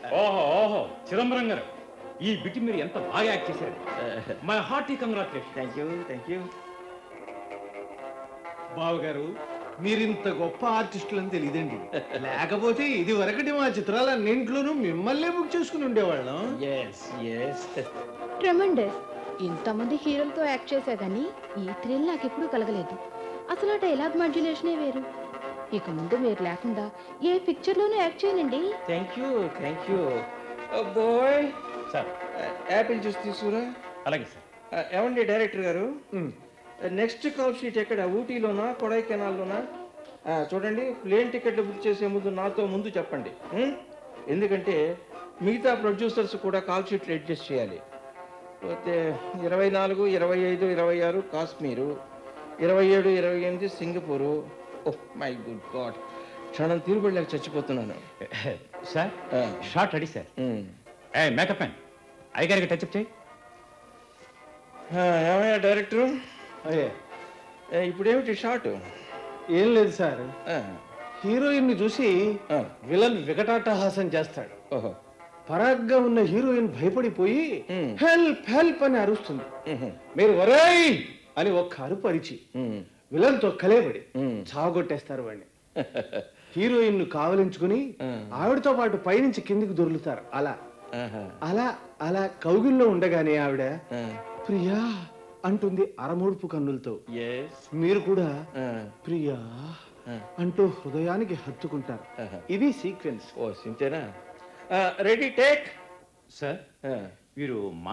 ఓహో ఓహో చిదంబరం గారు ఈ బిటి మీరు ఎంత బాగా యాక్ట్ చేశారు my hearty congratulation thank you thank you బావగారు మీరింత గొప్ప ఆర్టిస్టులని తెలియదండి లేకపోతే ఇది వరకటి మా చిత్రాలన్నింట్లోనూ మిమ్మల్నే బుక్ చేసుకుని ఉండేవాళ్ళం ఎస్ ఎస్ ట్రెమండస్ ఇంతమంది హీరోలతో యాక్ట్ చేశా కానీ ఈ థ్రిల్ నాకు ఎప్పుడూ కలగలేదు అసలు ఆ డైలాగ్ మాడ్యులేషనే వేరు ఇక ముందు మీరు లేకుండా ఏ పిక్చర్లోనూ యాక్ట్ చేయనండి thank you thank you boy sir apple juice తీసుకురా అలాగే సార్ Uh, ఏమండి డైరెక్టర్ గారు నెక్స్ట్ కాల్ షీట్ ఎక్కడ ఊటీలోనా కొడైకెనాల్లోనా ఆ, చూడండి ప్లేన్ టికెట్లు బుక్ చేసే ముందు నాతో ముందు చెప్పండి ఉం? ఎందుకంటే మిగతా ప్రొడ్యూసర్స్ కూడా కాల్ షీట్లు అడ్జస్ట్ చేయాలి పోతే ఇరవై నాలుగు ఇరవై ఐదు ఇరవై ఆరు కాశ్మీరు ఇరవై ఏడు ఇరవై ఎనిమిది Singapore oh my good god క్షణం తీరుబడిలేక చచ్చిపోతున్నాను సార్ ఆ, షార్ట్ రెడీ సార్ ఉం. ఏ మేకప్ మ్యాన్ అయ్యగారికి టచ్అప్ చేయి ఆ, ఏమయ్యా డైరెక్టరు అయ్యే ఏ, ఇప్పుడేమిటి షార్ట్ ఏం లేదు సార్ ఆ, హీరోయిన్ ని చూసి ఆ, విలన్ వికటాటహాసం చేస్తాడు ఓహో పరాగ్గా ఉన్న హీరోయిన్ భయపడిపోయి Hmm. హెల్ప్ హెల్ప్ అని అరుస్తుంది ఉహు, మీరు వరేయ్ అని ఒక్క అరుపు అరిచి ఉం. విలన్ తో కలేబడి Hmm. చావగొట్టేస్తారు వాడిని హీరోయిన్ ను కావలించుకుని Hmm. ఆవిడతో పాటు పైనుంచి కిందికి దొరులుతారు అలా ఆహా, అలా అలా కౌగిల్లో ఉండగానే ఆవిడ ఆ, ప్రియా అంటుంది అరమూడుపు కన్నులతో yes, మీరు కూడా ఆ, ప్రియా ఆ. అంటూ హృదయానికి హత్తుకుంటారు ఆహా. ఇది సీక్వెన్స్ ఓ సింతేనా రెడీ టేక్ సార్ వీరు